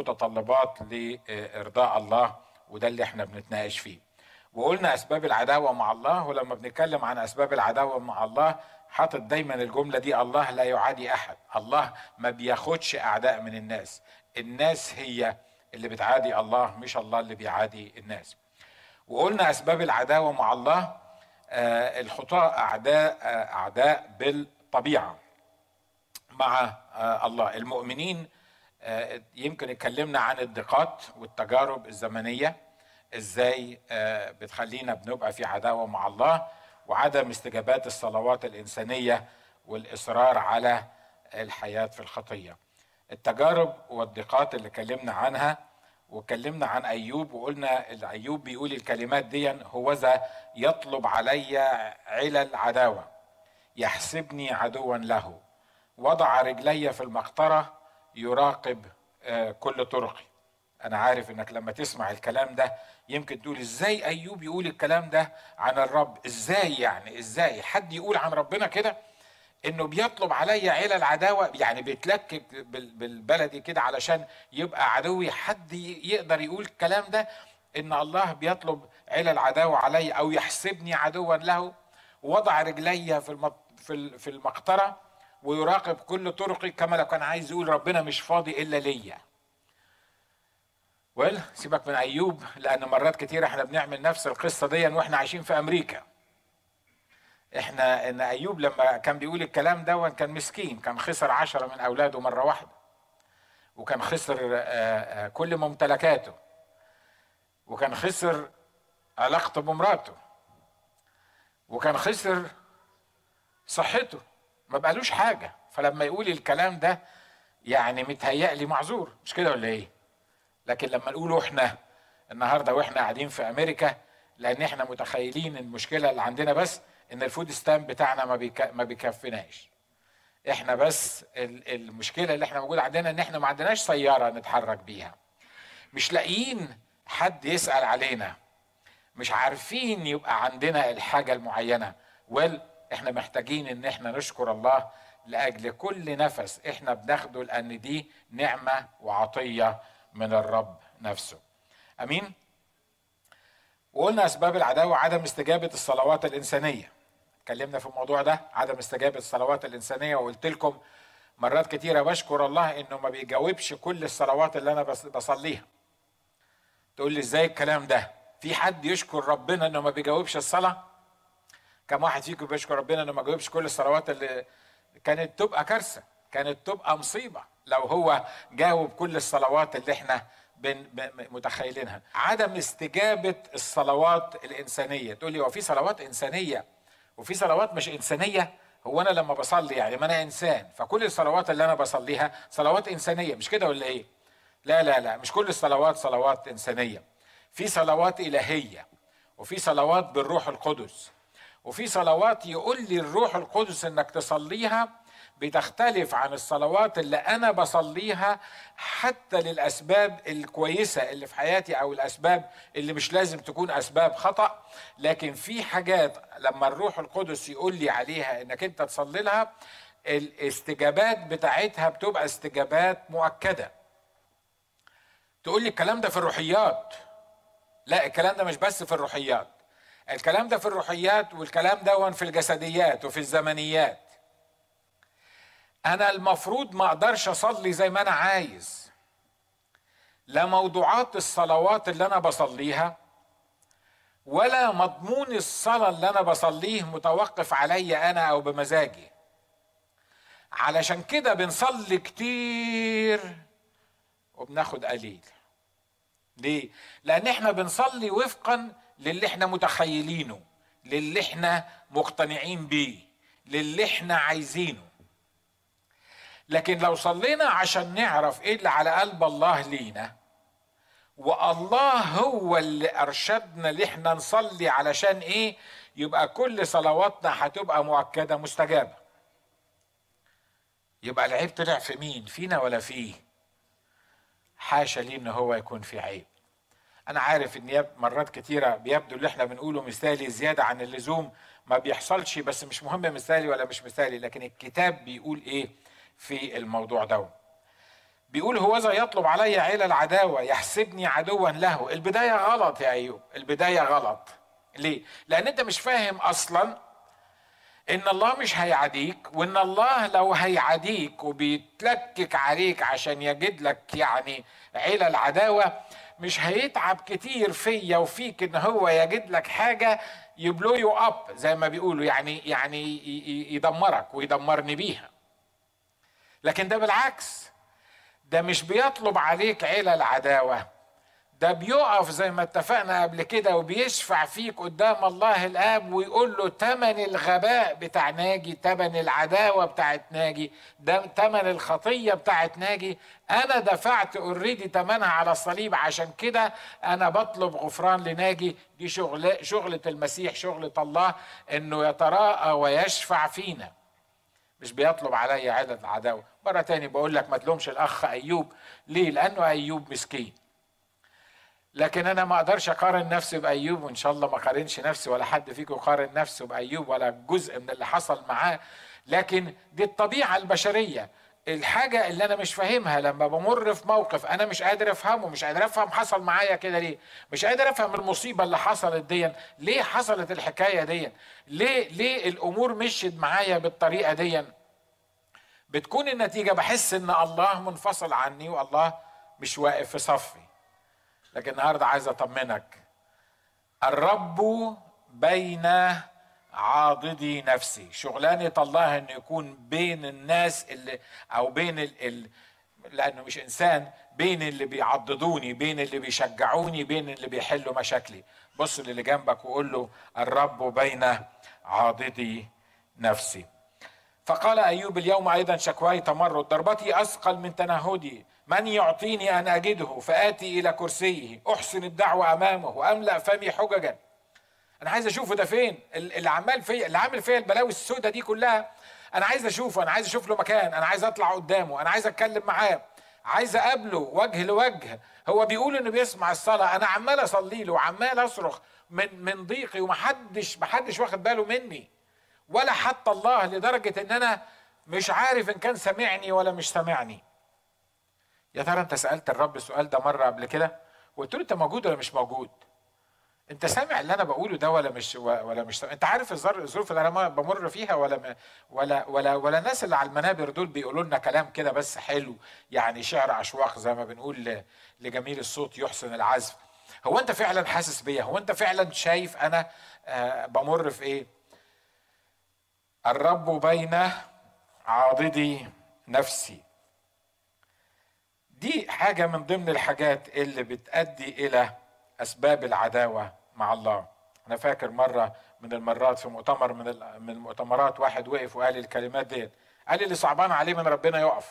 متطلبات لارضاء الله وده اللي احنا بنتناقش فيه وقلنا اسباب العداوه مع الله ولما بنتكلم عن اسباب العداوه مع الله حاطط دايما الجمله دي الله لا يعادي احد الله ما بياخدش اعداء من الناس الناس هي اللي بتعادي الله مش الله اللي بيعادي الناس وقلنا اسباب العداوه مع الله آه الخطاة اعداء آه اعداء بالطبيعه مع آه الله المؤمنين آه يمكن اتكلمنا عن الضيقات والتجارب الزمنيه ازاي آه بتخلينا بنبقى في عداوه مع الله وعدم استجابات الصلوات الانسانيه والاصرار على الحياه في الخطيه التجارب والضيقات اللي اتكلمنا عنها واتكلمنا عن ايوب وقلنا ايوب بيقول الكلمات دي هوذا يطلب علي علل عداوه يحسبني عدوا له وضع رجلي في المقطره يراقب كل طرقي انا عارف انك لما تسمع الكلام ده يمكن تقول ازاي ايوب يقول الكلام ده عن الرب ازاي يعني ازاي حد يقول عن ربنا كده انه بيطلب عليا علل عداوه يعني بيتلكك بالبلدي كده علشان يبقى عدوي حد يقدر يقول الكلام ده ان الله بيطلب علل عداوه علي او يحسبني عدوا له وضع رجلي في في المقطره ويراقب كل طرقي كما لو كان عايز يقول ربنا مش فاضي الا ليا ويل سيبك من ايوب لان مرات كتير احنا بنعمل نفس القصه دي واحنا عايشين في امريكا احنا ان ايوب لما كان بيقول الكلام ده كان مسكين كان خسر عشرة من اولاده مره واحده وكان خسر كل ممتلكاته وكان خسر علاقته بمراته وكان خسر صحته ما بقالوش حاجه فلما يقول الكلام ده يعني متهيألي معذور مش كده ولا ايه لكن لما نقوله احنا النهارده واحنا قاعدين في امريكا لان احنا متخيلين المشكله اللي عندنا بس ان الفود ستامب بتاعنا ما بيك... ما بيكفناش احنا بس المشكله اللي احنا موجوده عندنا ان احنا ما عندناش سياره نتحرك بيها مش لاقيين حد يسال علينا مش عارفين يبقى عندنا الحاجه المعينه ويل احنا محتاجين ان احنا نشكر الله لاجل كل نفس احنا بناخده لان دي نعمه وعطيه من الرب نفسه امين وقلنا اسباب العداوه عدم استجابه الصلوات الانسانيه اتكلمنا في الموضوع ده عدم استجابه الصلوات الانسانيه وقلت لكم مرات كتيره بشكر الله انه ما بيجاوبش كل الصلوات اللي انا بصليها تقول لي ازاي الكلام ده في حد يشكر ربنا انه ما بيجاوبش الصلاه كم واحد فيكم بيشكر ربنا انه ما جاوبش كل الصلوات اللي كانت تبقى كارثه كانت تبقى مصيبه لو هو جاوب كل الصلوات اللي احنا بن متخيلينها عدم استجابه الصلوات الانسانيه تقول لي هو في صلوات انسانيه وفي صلوات مش انسانيه هو انا لما بصلي يعني ما انا انسان فكل الصلوات اللي انا بصليها صلوات انسانيه مش كده ولا ايه لا لا لا مش كل الصلوات صلوات انسانيه في صلوات الهيه وفي صلوات بالروح القدس وفي صلوات يقول لي الروح القدس انك تصليها بتختلف عن الصلوات اللي انا بصليها حتى للاسباب الكويسه اللي في حياتي او الاسباب اللي مش لازم تكون اسباب خطا لكن في حاجات لما الروح القدس يقول لي عليها انك انت تصلي لها الاستجابات بتاعتها بتبقى استجابات مؤكده تقول لي الكلام ده في الروحيات لا الكلام ده مش بس في الروحيات الكلام ده في الروحيات والكلام ده في الجسديات وفي الزمنيات انا المفروض ما اقدرش اصلي زي ما انا عايز لا موضوعات الصلوات اللي انا بصليها ولا مضمون الصلاة اللي أنا بصليه متوقف عليا أنا أو بمزاجي علشان كده بنصلي كتير وبناخد قليل ليه؟ لأن احنا بنصلي وفقا للي احنا متخيلينه للي احنا مقتنعين بيه للي احنا عايزينه لكن لو صلينا عشان نعرف ايه اللي على قلب الله لينا والله هو اللي ارشدنا اللي احنا نصلي علشان ايه يبقى كل صلواتنا هتبقى مؤكده مستجابه يبقى العيب طلع في مين فينا ولا فيه حاشا ليه ان هو يكون في عيب انا عارف ان مرات كتيره بيبدو اللي احنا بنقوله مثالي زياده عن اللزوم ما بيحصلش بس مش مهم مثالي ولا مش مثالي لكن الكتاب بيقول ايه في الموضوع ده بيقول هوذا يطلب علي عيل العداوة يحسبني عدوا له البداية غلط يا أيوب البداية غلط ليه؟ لأن أنت مش فاهم أصلا إن الله مش هيعاديك وإن الله لو هيعاديك وبيتلكك عليك عشان يجد لك يعني عيلة العداوة مش هيتعب كتير فيا وفيك ان هو يجد لك حاجه يبلو يو اب زي ما بيقولوا يعني يعني يدمرك ويدمرني بيها لكن ده بالعكس ده مش بيطلب عليك عيلة العداوة ده بيقف زي ما اتفقنا قبل كده وبيشفع فيك قدام الله الاب ويقول له تمن الغباء بتاع ناجي تمن العداوه بتاعت ناجي ده تمن الخطيه بتاعت ناجي انا دفعت اوريدي تمنها على الصليب عشان كده انا بطلب غفران لناجي دي شغل شغله المسيح شغله الله انه يتراءى ويشفع فينا مش بيطلب عليا عدد العداوه مره تاني بقول لك ما تلومش الاخ ايوب ليه لانه ايوب مسكين لكن انا ما اقدرش اقارن نفسي بايوب وان شاء الله ما اقارنش نفسي ولا حد فيكم يقارن نفسه بايوب ولا جزء من اللي حصل معاه لكن دي الطبيعه البشريه الحاجة اللي أنا مش فاهمها لما بمر في موقف أنا مش قادر أفهمه مش قادر أفهم حصل معايا كده ليه مش قادر أفهم المصيبة اللي حصلت دي ليه حصلت الحكاية دي ليه ليه الأمور مشيت معايا بالطريقة دي بتكون النتيجة بحس إن الله منفصل عني والله مش واقف في صفي لكن النهارده عايز اطمنك الرب بين عاضدي نفسي شغلانة الله انه يكون بين الناس اللي او بين ال... ال... لانه مش انسان بين اللي بيعضدوني بين اللي بيشجعوني بين اللي بيحلوا مشاكلي بص للي جنبك وقول له الرب بين عاضدي نفسي فقال ايوب اليوم ايضا شكواي تمرد ضربتي اثقل من تنهدي من يعطيني ان اجده فاتي الى كرسيه احسن الدعوه امامه واملا فمي حججا انا عايز اشوفه ده فين اللي عمال فيا اللي عامل فيا البلاوي السوداء دي كلها انا عايز اشوفه انا عايز اشوف له مكان انا عايز اطلع قدامه انا عايز اتكلم معاه عايز اقابله وجه لوجه هو بيقول انه بيسمع الصلاه انا عمال اصلي له وعمال اصرخ من من ضيقي ومحدش محدش واخد باله مني ولا حتى الله لدرجه ان انا مش عارف ان كان سامعني ولا مش سامعني يا ترى انت سالت الرب السؤال ده مره قبل كده وقلت له انت موجود ولا مش موجود انت سامع اللي انا بقوله ده ولا مش ولا مش سامع؟ انت عارف الظروف اللي انا بمر فيها ولا ولا ولا ولا الناس اللي على المنابر دول بيقولوا لنا كلام كده بس حلو يعني شعر اشواق زي ما بنقول لجميل الصوت يحسن العزف هو انت فعلا حاسس بيا هو انت فعلا شايف انا آه بمر في ايه الرب بين عاضدي نفسي دي حاجه من ضمن الحاجات اللي بتؤدي الى اسباب العداوه مع الله انا فاكر مره من المرات في مؤتمر من من المؤتمرات واحد وقف وقال لي الكلمات ديت قال لي اللي صعبان عليه من ربنا يقف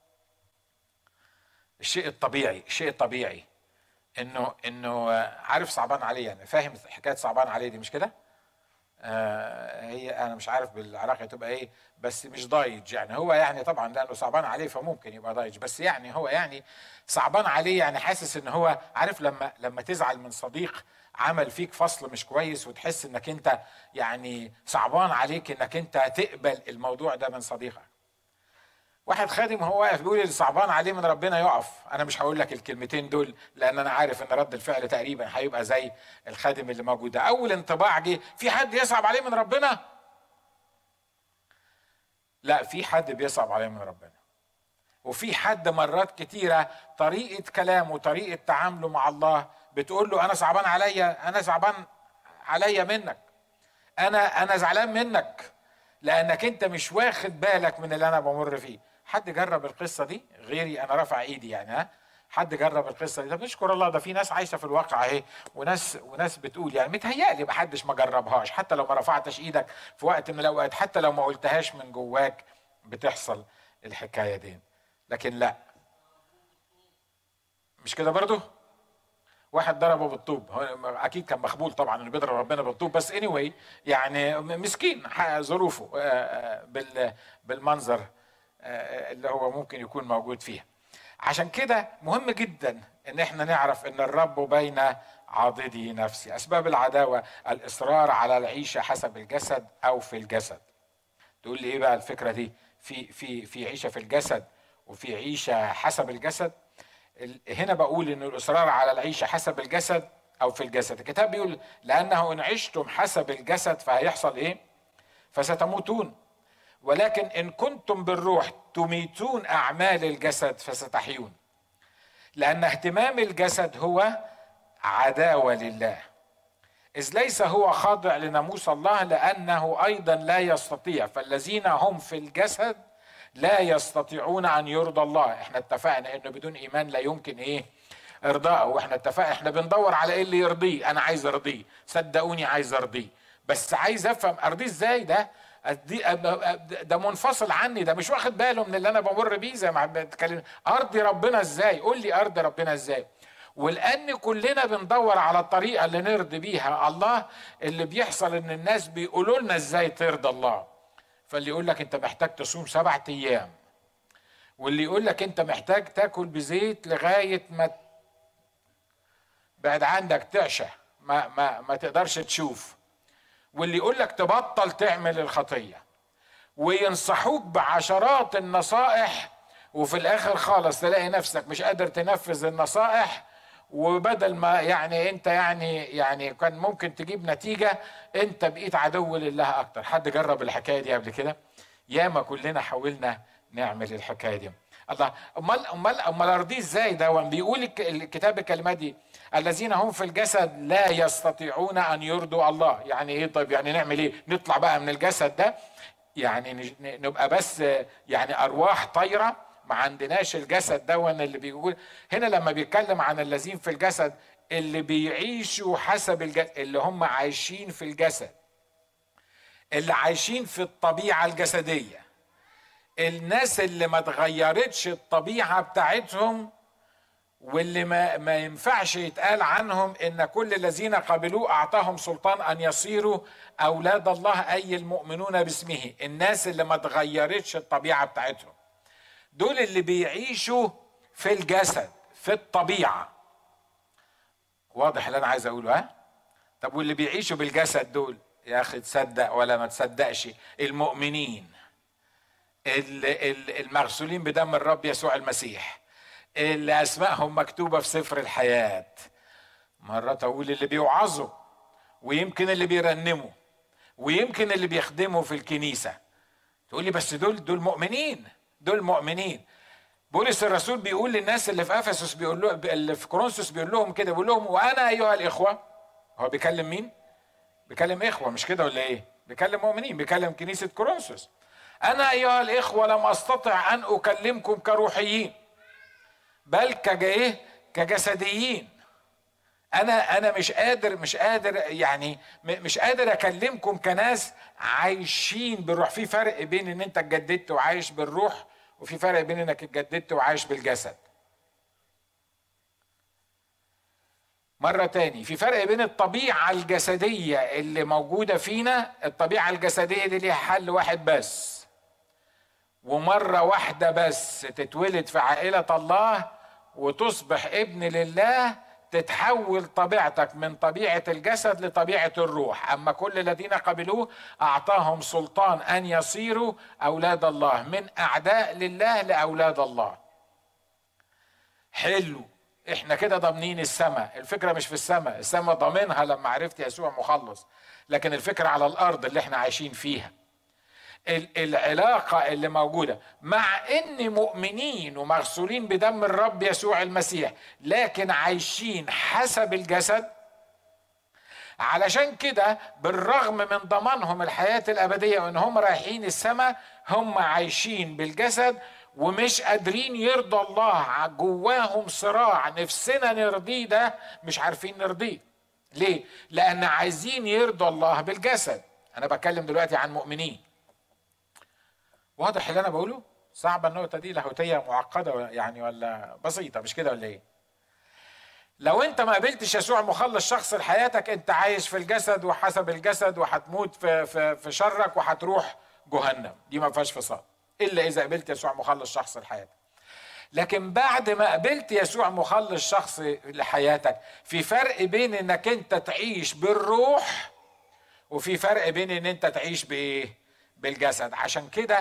الشيء الطبيعي الشيء الطبيعي انه انه عارف صعبان عليه يعني فاهم حكايه صعبان عليه دي مش كده آه هي انا مش عارف بالعراقي تبقى ايه بس مش ضايج يعني هو يعني طبعا لانه صعبان عليه فممكن يبقى ضايج بس يعني هو يعني صعبان عليه يعني حاسس ان هو عارف لما لما تزعل من صديق عمل فيك فصل مش كويس وتحس انك انت يعني صعبان عليك انك انت تقبل الموضوع ده من صديقك واحد خادم هو واقف بيقول اللي صعبان عليه من ربنا يقف انا مش هقول لك الكلمتين دول لان انا عارف ان رد الفعل تقريبا هيبقى زي الخادم اللي موجود ده اول انطباع جه في حد يصعب عليه من ربنا لا في حد بيصعب عليه من ربنا وفي حد مرات كتيرة طريقة كلامه طريقة تعامله مع الله بتقول له أنا صعبان عليا أنا صعبان عليا منك أنا أنا زعلان منك لأنك أنت مش واخد بالك من اللي أنا بمر فيه حد جرب القصه دي غيري انا رافع ايدي يعني ها حد جرب القصه دي طب نشكر الله ده في ناس عايشه في الواقع اهي وناس وناس بتقول يعني متهيألي ما حدش ما جربهاش حتى لو ما رفعتش ايدك في وقت من الاوقات حتى لو ما قلتهاش من جواك بتحصل الحكايه دي لكن لا مش كده برضه واحد ضربه بالطوب اكيد كان مخبول طبعا انه بيضرب ربنا بالطوب بس اني anyway يعني مسكين ظروفه بالمنظر اللي هو ممكن يكون موجود فيها عشان كده مهم جدا ان احنا نعرف ان الرب بين عاضدي نفسي اسباب العداوه الاصرار على العيشه حسب الجسد او في الجسد تقول لي ايه بقى الفكره دي في في في عيشه في الجسد وفي عيشه حسب الجسد هنا بقول ان الاصرار على العيشه حسب الجسد او في الجسد الكتاب بيقول لانه ان عشتم حسب الجسد فهيحصل ايه فستموتون ولكن ان كنتم بالروح تميتون اعمال الجسد فستحيون لان اهتمام الجسد هو عداوه لله اذ ليس هو خاضع لناموس الله لانه ايضا لا يستطيع فالذين هم في الجسد لا يستطيعون ان يرضى الله احنا اتفقنا انه بدون ايمان لا يمكن ايه ارضاءه واحنا اتفقنا احنا بندور على ايه اللي يرضيه انا عايز ارضيه صدقوني عايز ارضيه بس عايز افهم ارضيه ازاي ده ده منفصل عني ده مش واخد باله من اللي انا بمر بيه زي ما بتكلم ارضي ربنا ازاي قول لي ارضي ربنا ازاي ولان كلنا بندور على الطريقه اللي نرضي بيها الله اللي بيحصل ان الناس بيقولوا لنا ازاي ترضى الله فاللي يقول لك انت محتاج تصوم سبعة ايام واللي يقول لك انت محتاج تاكل بزيت لغايه ما بعد عندك تعشى ما ما ما تقدرش تشوف واللي يقول لك تبطل تعمل الخطيه وينصحوك بعشرات النصائح وفي الاخر خالص تلاقي نفسك مش قادر تنفذ النصائح وبدل ما يعني انت يعني يعني كان ممكن تجيب نتيجه انت بقيت عدو لله اكتر حد جرب الحكايه دي قبل كده ياما كلنا حاولنا نعمل الحكايه دي الله امال امال امال ارضيه ازاي ده بيقول الكتاب الكلمات دي الذين هم في الجسد لا يستطيعون ان يرضوا الله يعني ايه طيب يعني نعمل ايه نطلع بقى من الجسد ده يعني نبقى بس يعني ارواح طايره ما عندناش الجسد دون اللي بيقول هنا لما بيتكلم عن الذين في الجسد اللي بيعيشوا حسب الجسد اللي هم عايشين في الجسد اللي عايشين في الطبيعه الجسديه الناس اللي ما تغيرتش الطبيعه بتاعتهم واللي ما, ما ينفعش يتقال عنهم ان كل الذين قبلوه اعطاهم سلطان ان يصيروا اولاد الله اي المؤمنون باسمه الناس اللي ما تغيرتش الطبيعه بتاعتهم دول اللي بيعيشوا في الجسد في الطبيعه واضح اللي انا عايز اقوله ها طب واللي بيعيشوا بالجسد دول يا اخي تصدق ولا ما تصدقش المؤمنين المغسولين بدم الرب يسوع المسيح اللي اسمائهم مكتوبه في سفر الحياه مرات اقول اللي بيوعظوا ويمكن اللي بيرنموا ويمكن اللي بيخدموا في الكنيسه تقول لي بس دول دول مؤمنين دول مؤمنين بولس الرسول بيقول للناس اللي في افسس بيقول له اللي في كورنثوس بيقول لهم كده بيقول لهم وانا ايها الاخوه هو بيكلم مين؟ بيكلم اخوه مش كده ولا ايه؟ بيكلم مؤمنين بيكلم كنيسه كورنثوس انا ايها الاخوه لم استطع ان اكلمكم كروحيين بل كجايه كجسديين انا انا مش قادر مش قادر يعني مش قادر اكلمكم كناس عايشين بالروح في فرق بين ان انت اتجددت وعايش بالروح وفي فرق بين انك اتجددت وعايش بالجسد مرة تاني في فرق بين الطبيعة الجسدية اللي موجودة فينا الطبيعة الجسدية دي ليها حل واحد بس ومرة واحدة بس تتولد في عائلة الله وتصبح ابن لله تتحول طبيعتك من طبيعة الجسد لطبيعة الروح أما كل الذين قبلوه أعطاهم سلطان أن يصيروا أولاد الله من أعداء لله لأولاد الله حلو احنا كده ضامنين السماء الفكرة مش في السماء السماء ضامنها لما عرفت يسوع مخلص لكن الفكرة على الأرض اللي احنا عايشين فيها العلاقه اللي موجوده مع ان مؤمنين ومغسولين بدم الرب يسوع المسيح لكن عايشين حسب الجسد علشان كده بالرغم من ضمانهم الحياه الابديه وان هم رايحين السماء هم عايشين بالجسد ومش قادرين يرضى الله جواهم صراع نفسنا نرضيه ده مش عارفين نرضيه ليه لان عايزين يرضى الله بالجسد انا بتكلم دلوقتي عن مؤمنين واضح اللي انا بقوله صعبه النقطه دي لاهوتيه معقده يعني ولا بسيطه مش كده ولا ايه لو انت ما قبلتش يسوع مخلص شخص لحياتك انت عايش في الجسد وحسب الجسد وهتموت في في في شرك وهتروح جهنم دي ما فيهاش فصال الا اذا قبلت يسوع مخلص شخص لحياتك لكن بعد ما قبلت يسوع مخلص شخص لحياتك في فرق بين انك انت تعيش بالروح وفي فرق بين ان انت تعيش بايه بالجسد عشان كده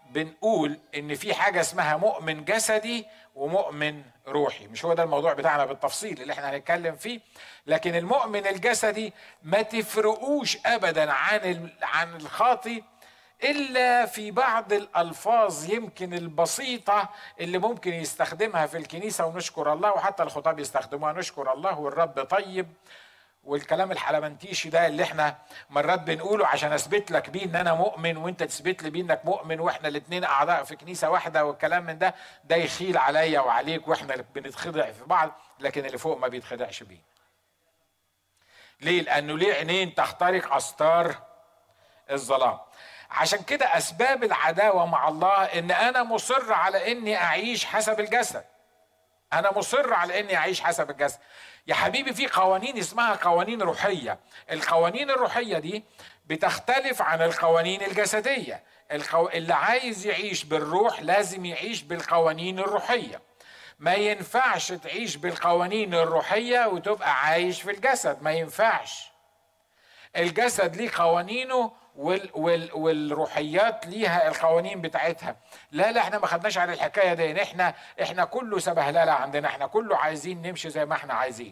بنقول ان في حاجه اسمها مؤمن جسدي ومؤمن روحي مش هو ده الموضوع بتاعنا بالتفصيل اللي احنا هنتكلم فيه لكن المؤمن الجسدي ما تفرقوش ابدا عن عن الخاطي الا في بعض الالفاظ يمكن البسيطه اللي ممكن يستخدمها في الكنيسه ونشكر الله وحتى الخطاب يستخدموها نشكر الله والرب طيب والكلام الحلمنتيشي ده اللي احنا مرات بنقوله عشان اثبت لك بيه ان انا مؤمن وانت تثبت لي بيه انك مؤمن واحنا الاثنين اعضاء في كنيسه واحده والكلام من ده ده يخيل عليا وعليك واحنا بنتخدع في بعض لكن اللي فوق ما بيتخدعش بيه. ليه؟ لانه ليه عينين تخترق استار الظلام. عشان كده اسباب العداوه مع الله ان انا مصر على اني اعيش حسب الجسد. انا مصر على اني اعيش حسب الجسد. يا حبيبي في قوانين اسمها قوانين روحيه القوانين الروحيه دي بتختلف عن القوانين الجسديه القو... اللي عايز يعيش بالروح لازم يعيش بالقوانين الروحيه ما ينفعش تعيش بالقوانين الروحيه وتبقى عايش في الجسد ما ينفعش الجسد ليه قوانينه وال وال والروحيات ليها القوانين بتاعتها لا لا احنا ما خدناش على الحكايه دي احنا احنا كله سبهلله عندنا احنا كله عايزين نمشي زي ما احنا عايزين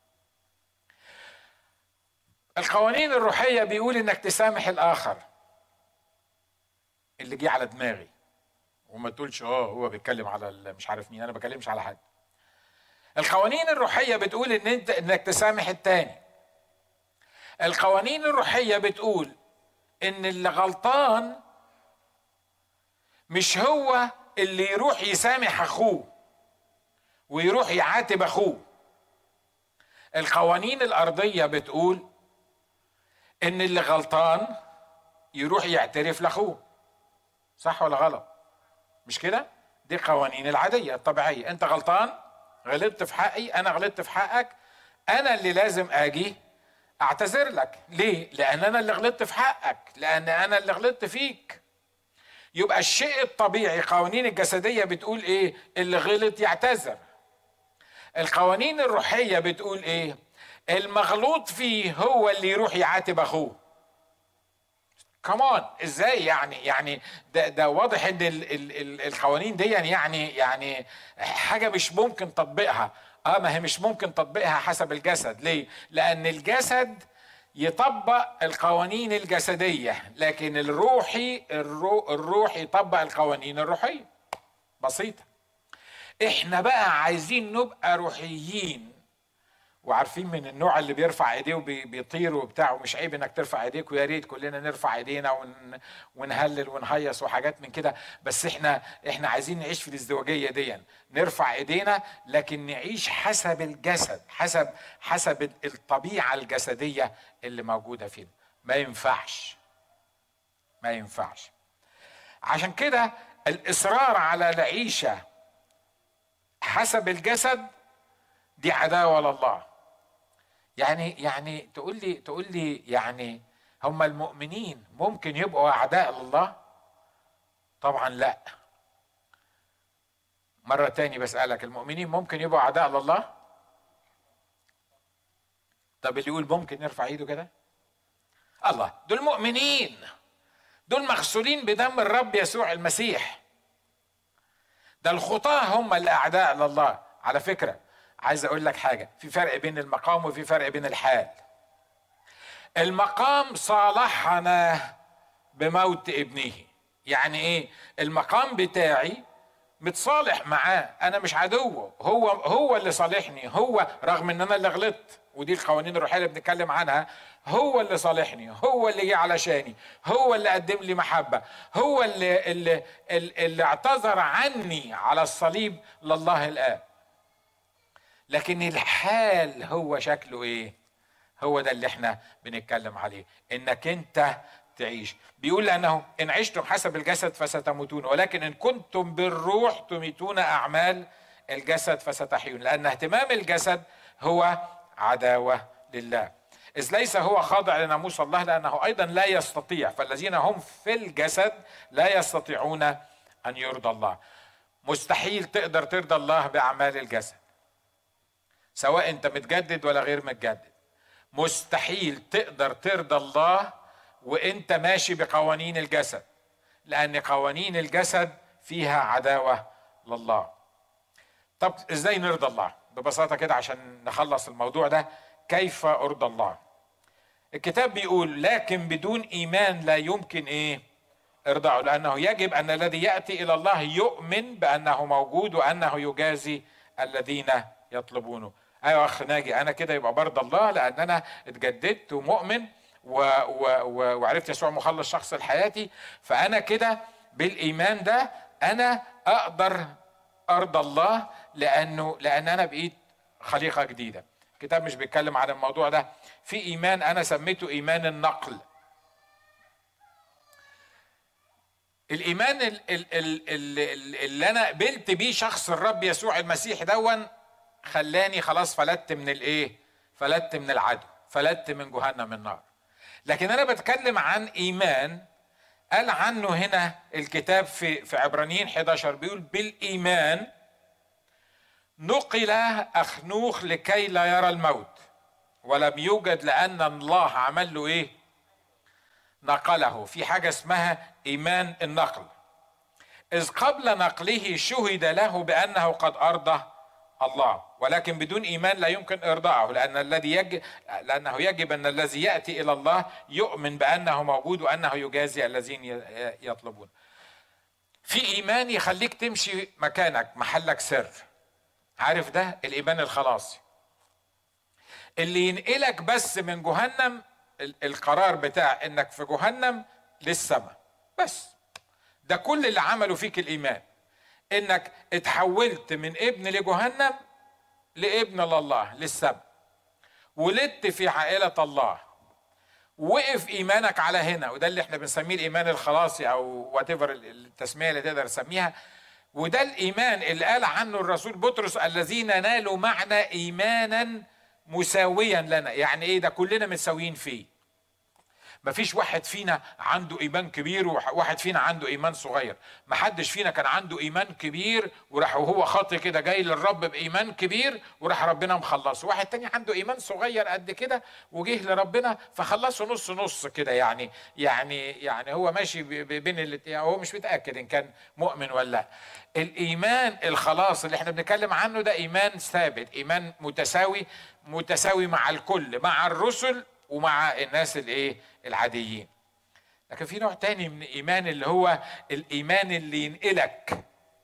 القوانين الروحيه بيقول انك تسامح الاخر اللي جه على دماغي وما تقولش اه هو بيتكلم على مش عارف مين انا ما بكلمش على حد القوانين الروحيه بتقول ان انت انك تسامح التاني القوانين الروحيه بتقول ان اللي غلطان مش هو اللي يروح يسامح اخوه ويروح يعاتب اخوه القوانين الارضيه بتقول ان اللي غلطان يروح يعترف لاخوه صح ولا غلط مش كده دي قوانين العاديه الطبيعيه انت غلطان غلطت في حقي انا غلطت في حقك انا اللي لازم اجي اعتذر لك ليه لان انا اللي غلطت في حقك لان انا اللي غلطت فيك يبقى الشيء الطبيعي قوانين الجسديه بتقول ايه اللي غلط يعتذر القوانين الروحيه بتقول ايه المغلوط فيه هو اللي يروح يعاتب اخوه كمان ازاي يعني يعني ده ده واضح ان ال ال ال القوانين دي يعني يعني حاجه مش ممكن تطبيقها اه ما هي مش ممكن تطبيقها حسب الجسد ليه لان الجسد يطبق القوانين الجسديه لكن الروحي الرو الروح يطبق القوانين الروحيه بسيطه احنا بقى عايزين نبقى روحيين وعارفين من النوع اللي بيرفع ايديه وبيطير وبتاع ومش عيب انك ترفع ايديك ويا ريت كلنا نرفع ايدينا ون ونهلل ونهيص وحاجات من كده بس احنا احنا عايزين نعيش في الازدواجيه دي نرفع ايدينا لكن نعيش حسب الجسد حسب حسب الطبيعه الجسديه اللي موجوده فينا ما ينفعش ما ينفعش عشان كده الاصرار على العيشه حسب الجسد دي عداوه لله يعني يعني تقول لي تقول لي يعني هم المؤمنين ممكن يبقوا اعداء لله طبعا لا مرة تاني بسألك المؤمنين ممكن يبقوا أعداء لله؟ طب اللي يقول ممكن يرفع ايده كده؟ الله دول مؤمنين دول مغسولين بدم الرب يسوع المسيح ده الخطاة هم الأعداء لله على فكرة عايز اقول لك حاجه في فرق بين المقام وفي فرق بين الحال المقام صالحنا بموت ابنه يعني ايه المقام بتاعي متصالح معاه انا مش عدوه هو هو اللي صالحني هو رغم ان انا اللي غلطت ودي القوانين الروحيه اللي بنتكلم عنها هو اللي صالحني هو اللي جه علشاني هو اللي قدم لي محبه هو اللي اللي, اللي اعتذر عني على الصليب لله الاب لكن الحال هو شكله ايه هو ده اللي احنا بنتكلم عليه انك انت تعيش بيقول لانه ان عشتم حسب الجسد فستموتون ولكن ان كنتم بالروح تميتون اعمال الجسد فستحيون لان اهتمام الجسد هو عداوه لله اذ ليس هو خاضع لناموس الله لانه ايضا لا يستطيع فالذين هم في الجسد لا يستطيعون ان يرضى الله مستحيل تقدر ترضى الله باعمال الجسد سواء انت متجدد ولا غير متجدد مستحيل تقدر ترضى الله وانت ماشي بقوانين الجسد لان قوانين الجسد فيها عداوه لله طب ازاي نرضى الله ببساطه كده عشان نخلص الموضوع ده كيف ارضى الله الكتاب بيقول لكن بدون ايمان لا يمكن ايه ارضعه لانه يجب ان الذي ياتي الى الله يؤمن بانه موجود وانه يجازي الذين يطلبونه ايوه اخ ناجي انا كده يبقى برضى الله لان انا اتجددت ومؤمن و و و وعرفت يسوع مخلص شخص لحياتي فانا كده بالايمان ده انا اقدر ارضى الله لانه لان انا بقيت خليقه جديده الكتاب مش بيتكلم عن الموضوع ده في ايمان انا سميته ايمان النقل الايمان اللي انا قبلت بيه شخص الرب يسوع المسيح دون خلاني خلاص فلت من الايه فلت من العدو فلت من جهنم النار لكن انا بتكلم عن ايمان قال عنه هنا الكتاب في في عبرانيين 11 بيقول بالايمان نقل اخنوخ لكي لا يرى الموت ولم يوجد لان الله عمل له ايه نقله في حاجه اسمها ايمان النقل اذ قبل نقله شهد له بانه قد ارضى الله ولكن بدون ايمان لا يمكن ارضاعه لان الذي يجب لانه يجب ان الذي ياتي الى الله يؤمن بانه موجود وانه يجازي الذين يطلبون. في ايمان يخليك تمشي مكانك محلك سر. عارف ده الايمان الخلاصي. اللي ينقلك بس من جهنم القرار بتاع انك في جهنم للسماء بس ده كل اللي عمله فيك الايمان انك اتحولت من ابن لجهنم لابن لله للسبب ولدت في عائلة الله وقف ايمانك على هنا وده اللي احنا بنسميه الايمان الخلاصي او وات التسميه اللي تقدر تسميها وده الايمان اللي قال عنه الرسول بطرس الذين نالوا معنا ايمانا مساويا لنا يعني ايه ده كلنا متساويين فيه ما فيش واحد فينا عنده ايمان كبير وواحد فينا عنده ايمان صغير ما حدش فينا كان عنده ايمان كبير وراح وهو خاطي كده جاي للرب بايمان كبير وراح ربنا مخلصه واحد تاني عنده ايمان صغير قد كده وجه لربنا فخلصه نص نص كده يعني يعني يعني هو ماشي بين الاتنين هو مش متاكد ان كان مؤمن ولا لا الايمان الخلاص اللي احنا بنتكلم عنه ده ايمان ثابت ايمان متساوي متساوي مع الكل مع الرسل ومع الناس الايه العاديين لكن في نوع تاني من الايمان اللي هو الايمان اللي ينقلك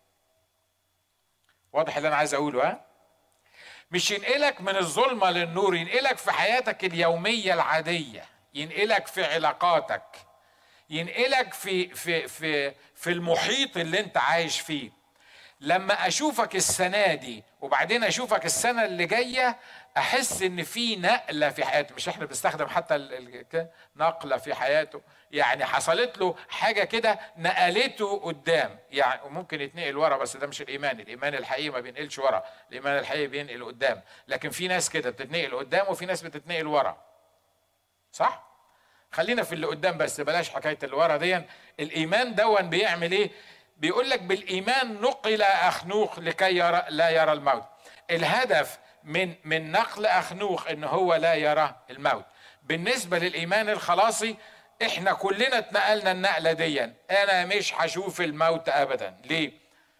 واضح اللي انا عايز اقوله ها مش ينقلك من الظلمه للنور ينقلك في حياتك اليوميه العاديه ينقلك في علاقاتك ينقلك في في في في المحيط اللي انت عايش فيه لما اشوفك السنه دي وبعدين اشوفك السنه اللي جايه احس ان في نقله في حياته مش احنا بنستخدم حتى نقله في حياته يعني حصلت له حاجه كده نقلته قدام يعني وممكن يتنقل ورا بس ده مش الايمان الايمان الحقيقي ما بينقلش ورا الايمان الحقيقي بينقل قدام لكن في ناس كده بتتنقل قدام وفي ناس بتتنقل ورا صح خلينا في اللي قدام بس بلاش حكايه اللي ورا دي الايمان دون بيعمل ايه بيقول لك بالايمان نقل اخنوخ لكي يرى لا يرى الموت الهدف من من نقل اخنوخ ان هو لا يرى الموت بالنسبه للايمان الخلاصي احنا كلنا اتنقلنا النقله دي انا مش هشوف الموت ابدا ليه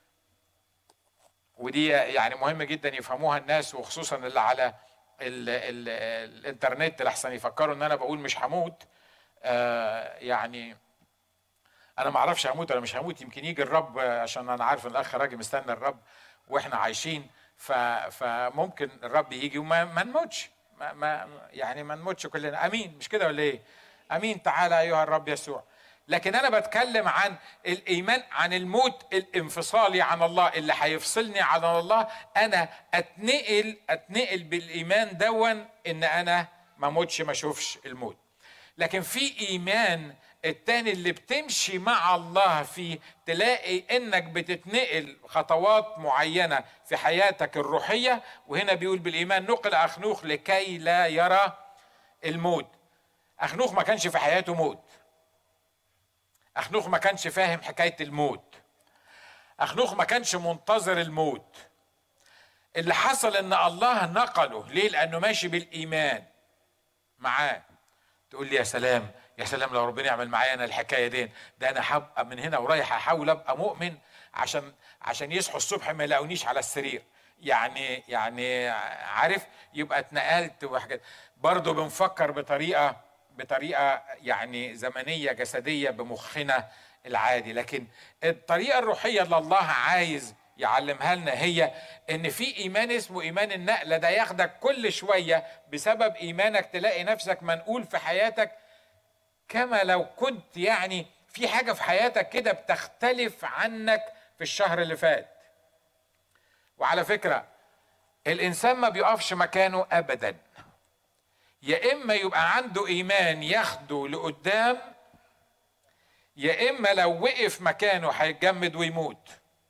ودي يعني مهم جدا يفهموها الناس وخصوصا اللي على ال ال الانترنت لحسن يفكروا ان انا بقول مش هموت آه يعني انا ما اعرفش هموت ولا مش هموت يمكن يجي الرب عشان انا عارف ان الاخ راجل مستنى الرب واحنا عايشين فممكن الرب يجي وما ما نموتش ما, ما يعني ما نموتش كلنا امين مش كده ولا ايه امين تعالى ايها الرب يسوع لكن انا بتكلم عن الايمان عن الموت الانفصالي عن الله اللي هيفصلني عن الله انا اتنقل اتنقل بالايمان دون ان انا ما اموتش ما اشوفش الموت لكن في ايمان التاني اللي بتمشي مع الله فيه تلاقي انك بتتنقل خطوات معينه في حياتك الروحيه وهنا بيقول بالايمان نقل اخنوخ لكي لا يرى الموت اخنوخ ما كانش في حياته موت اخنوخ ما كانش فاهم حكايه الموت اخنوخ ما كانش منتظر الموت اللي حصل ان الله نقله ليه لانه ماشي بالايمان معاه تقول لي يا سلام يا سلام لو ربنا يعمل معايا انا الحكايه دي ده انا هبقى من هنا ورايح احاول ابقى مؤمن عشان عشان يصحوا الصبح ما يلاقونيش على السرير يعني يعني عارف يبقى اتنقلت وحاجات برضه بنفكر بطريقه بطريقه يعني زمنيه جسديه بمخنا العادي لكن الطريقه الروحيه اللي الله عايز يعلمها لنا هي ان في ايمان اسمه ايمان النقله ده ياخدك كل شويه بسبب ايمانك تلاقي نفسك منقول في حياتك كما لو كنت يعني في حاجه في حياتك كده بتختلف عنك في الشهر اللي فات وعلى فكره الانسان ما بيقفش مكانه ابدا يا اما يبقى عنده ايمان ياخده لقدام يا اما لو وقف مكانه هيتجمد ويموت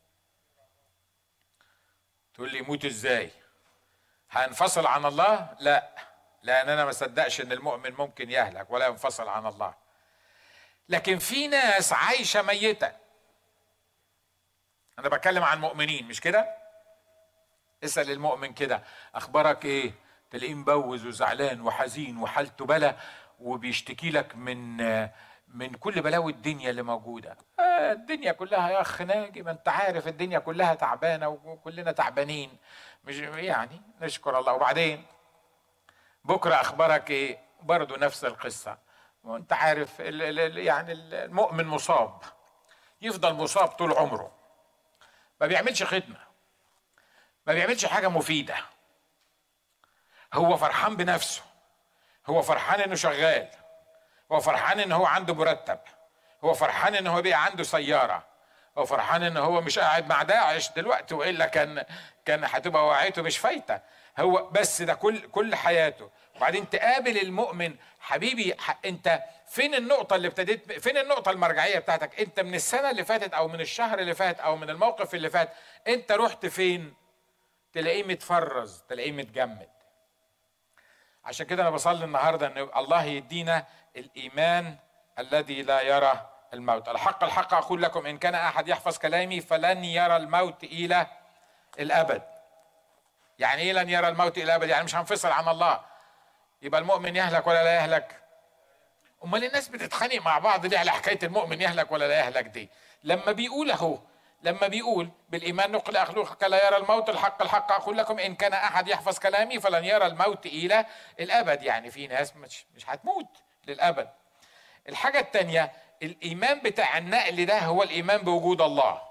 تقول لي يموت ازاي هينفصل عن الله لا لان انا ما صدقش ان المؤمن ممكن يهلك ولا ينفصل عن الله لكن في ناس عايشه ميته انا بتكلم عن مؤمنين مش كده اسال المؤمن كده اخبارك ايه تلاقيه مبوز وزعلان وحزين وحالته بلا وبيشتكي لك من من كل بلاوي الدنيا اللي موجوده آه الدنيا كلها يا اخ ناجي ما انت عارف الدنيا كلها تعبانه وكلنا تعبانين مش يعني نشكر الله وبعدين بكره اخبارك ايه برضه نفس القصه وانت عارف يعني المؤمن مصاب يفضل مصاب طول عمره ما بيعملش خدمه ما بيعملش حاجه مفيده هو فرحان بنفسه هو فرحان انه شغال هو فرحان ان هو عنده مرتب هو فرحان ان هو بقى عنده سياره هو فرحان ان هو مش قاعد مع داعش دلوقتي والا كان كان هتبقى وعيته مش فايته هو بس ده كل كل حياته وبعدين تقابل المؤمن حبيبي انت فين النقطه اللي ابتديت فين النقطه المرجعيه بتاعتك انت من السنه اللي فاتت او من الشهر اللي فات او من الموقف اللي فات انت رحت فين تلاقيه متفرز تلاقيه متجمد عشان كده انا بصلي النهارده ان الله يدينا الايمان الذي لا يرى الموت الحق الحق اقول لكم ان كان احد يحفظ كلامي فلن يرى الموت الى الابد يعني ايه لن يرى الموت الى الابد يعني مش هنفصل عن الله يبقى المؤمن يهلك ولا لا يهلك امال الناس بتتخانق مع بعض ليه على حكايه المؤمن يهلك ولا لا يهلك دي لما بيقول اهو لما بيقول بالايمان نقل اخلوقك لا يرى الموت الحق الحق اقول لكم ان كان احد يحفظ كلامي فلن يرى الموت الى الابد يعني في ناس مش مش هتموت للابد الحاجه الثانيه الايمان بتاع النقل ده هو الايمان بوجود الله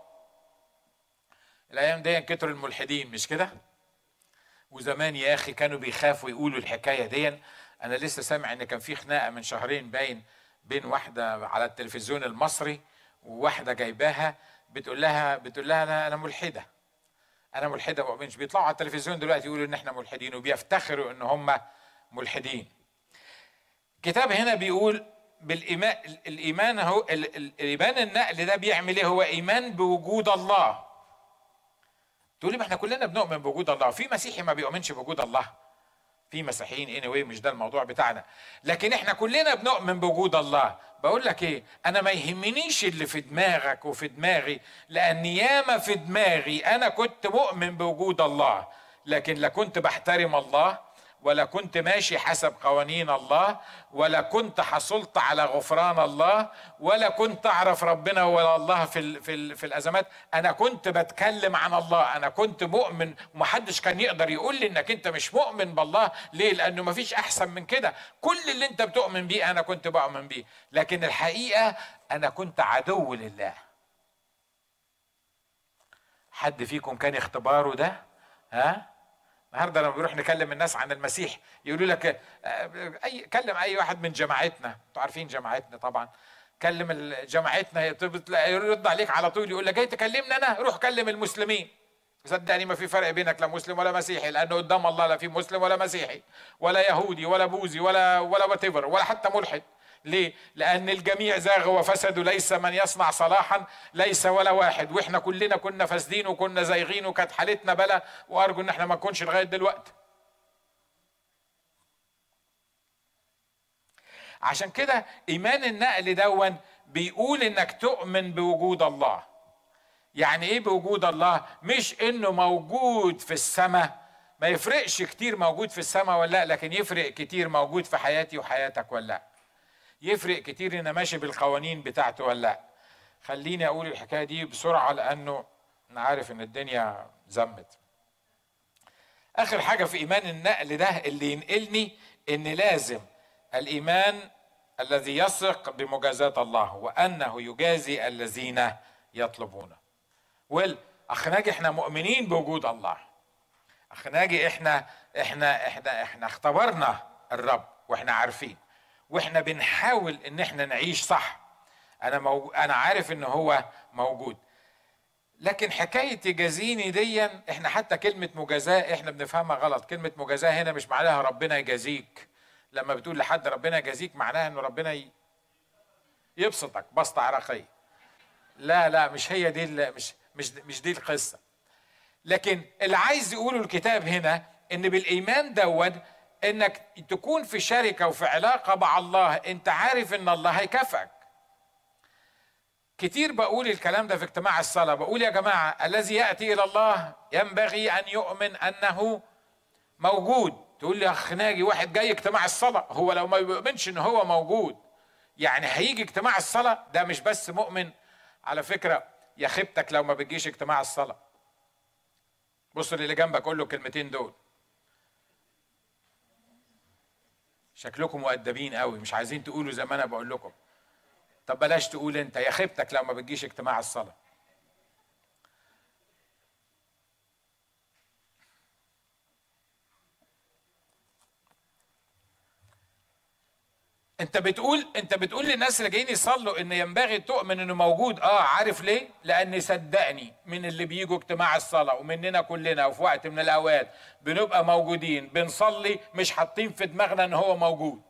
الايام دي كتر الملحدين مش كده وزمان يا اخي كانوا بيخافوا يقولوا الحكايه دي انا لسه سامع ان كان في خناقه من شهرين باين بين واحده على التلفزيون المصري وواحده جايباها بتقول لها بتقول لها انا انا ملحده انا ملحده مؤمنش بيطلعوا على التلفزيون دلوقتي يقولوا ان احنا ملحدين وبيفتخروا ان هم ملحدين الكتاب هنا بيقول بالايمان الايمان هو الايمان النقل ده بيعمل ايه هو ايمان بوجود الله تقولي ما احنا كلنا بنؤمن بوجود الله في مسيحي ما بيؤمنش بوجود الله في مسيحيين اني anyway مش ده الموضوع بتاعنا لكن احنا كلنا بنؤمن بوجود الله بقول لك ايه انا ما يهمنيش اللي في دماغك وفي دماغي لان ياما في دماغي انا كنت مؤمن بوجود الله لكن لا كنت بحترم الله ولا كنت ماشي حسب قوانين الله ولا كنت حصلت على غفران الله ولا كنت اعرف ربنا ولا الله في ال في ال في الازمات انا كنت بتكلم عن الله انا كنت مؤمن ومحدش كان يقدر يقول لي انك انت مش مؤمن بالله ليه لانه مفيش احسن من كده كل اللي انت بتؤمن بيه انا كنت بؤمن بيه لكن الحقيقه انا كنت عدو لله حد فيكم كان اختباره ده ها النهارده لما بنروح نكلم الناس عن المسيح يقولوا لك اي كلم اي واحد من جماعتنا انتوا عارفين جماعتنا طبعا كلم جماعتنا يرد عليك على طول يقول لك جاي تكلمني انا روح كلم المسلمين صدقني ما في فرق بينك لا مسلم ولا مسيحي لانه قدام الله لا في مسلم ولا مسيحي ولا يهودي ولا بوذي ولا ولا وات ولا حتى ملحد ليه؟ لأن الجميع زاغ وفسدوا ليس من يصنع صلاحا ليس ولا واحد واحنا كلنا كنا فاسدين وكنا زايغين وكانت حالتنا بلا وأرجو إن احنا ما نكونش لغاية دلوقتي. عشان كده إيمان النقل دون بيقول إنك تؤمن بوجود الله. يعني إيه بوجود الله؟ مش إنه موجود في السماء ما يفرقش كتير موجود في السماء ولا لا لكن يفرق كتير موجود في حياتي وحياتك ولا لا. يفرق كتير ان ماشي بالقوانين بتاعته ولا لا خليني اقول الحكايه دي بسرعه لانه انا عارف ان الدنيا زمت اخر حاجه في ايمان النقل ده اللي ينقلني ان لازم الايمان الذي يثق بمجازاه الله وانه يجازي الذين يطلبونه ويل اخ ناجي احنا مؤمنين بوجود الله اخ ناجي احنا احنا احنا احنا اختبرنا الرب واحنا عارفين واحنا بنحاول ان احنا نعيش صح انا موجود انا عارف ان هو موجود لكن حكايه يجازيني ديا احنا حتى كلمه مجازاه احنا بنفهمها غلط كلمه مجازاه هنا مش معناها ربنا يجازيك لما بتقول لحد ربنا يجازيك معناها انه ربنا يبسطك بسطه عرقيه لا لا مش هي دي مش مش مش دي القصه لكن اللي عايز يقوله الكتاب هنا ان بالايمان دوت انك تكون في شركه وفي علاقه مع الله انت عارف ان الله هيكافئك كتير بقول الكلام ده في اجتماع الصلاه بقول يا جماعه الذي ياتي الى الله ينبغي ان يؤمن انه موجود تقول لي يا اخ ناجي واحد جاي اجتماع الصلاه هو لو ما بيؤمنش ان هو موجود يعني هيجي اجتماع الصلاه ده مش بس مؤمن على فكره يا خيبتك لو ما بتجيش اجتماع الصلاه بص اللي جنبك قول له الكلمتين دول شكلكم مؤدبين قوي مش عايزين تقولوا زي ما انا بقول لكم طب بلاش تقول انت يا خيبتك لو ما بتجيش اجتماع الصلاه انت بتقول انت بتقول للناس اللي جايين يصلوا ان ينبغي تؤمن انه موجود اه عارف ليه لان صدقني من اللي بيجوا اجتماع الصلاه ومننا كلنا وفي وقت من الاوقات بنبقى موجودين بنصلي مش حاطين في دماغنا ان هو موجود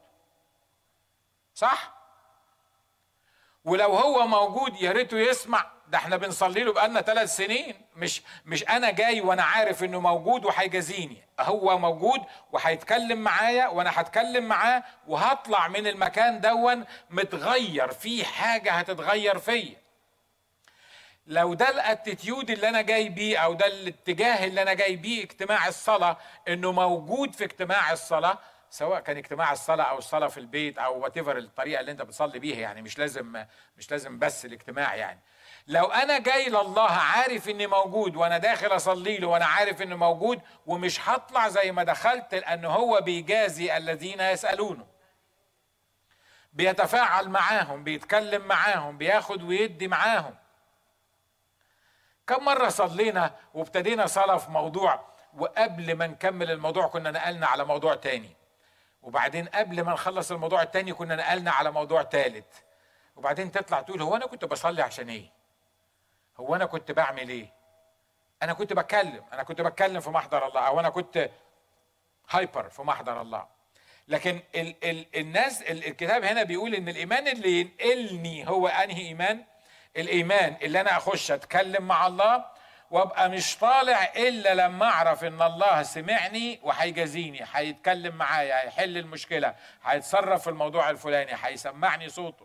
صح ولو هو موجود يا ريته يسمع ده احنا بنصلي له بقالنا ثلاث سنين مش مش انا جاي وانا عارف انه موجود وهيجازيني هو موجود وهيتكلم معايا وانا هتكلم معاه وهطلع من المكان دون متغير في حاجه هتتغير فيا لو ده الاتيتيود اللي انا جاي بيه او ده الاتجاه اللي انا جاي بيه اجتماع الصلاه انه موجود في اجتماع الصلاه سواء كان اجتماع الصلاه او الصلاه في البيت او وات الطريقه اللي انت بتصلي بيها يعني مش لازم مش لازم بس الاجتماع يعني لو انا جاي لله عارف اني موجود وانا داخل اصلي له وانا عارف انه موجود ومش هطلع زي ما دخلت لان هو بيجازي الذين يسالونه بيتفاعل معاهم بيتكلم معاهم بياخد ويدي معاهم كم مرة صلينا وابتدينا صلاة في موضوع وقبل ما نكمل الموضوع كنا نقلنا على موضوع تاني وبعدين قبل ما نخلص الموضوع التاني كنا نقلنا على موضوع تالت وبعدين تطلع تقول هو انا كنت بصلي عشان ايه هو انا كنت بعمل ايه انا كنت بتكلم انا كنت بتكلم في محضر الله او انا كنت هايبر في محضر الله لكن ال ال الناس الكتاب هنا بيقول ان الايمان اللي ينقلني هو انهي ايمان الايمان اللي انا اخش اتكلم مع الله وابقى مش طالع الا لما اعرف ان الله سمعني وهيجازيني هيتكلم معايا هيحل المشكله هيتصرف في الموضوع الفلاني هيسمعني صوته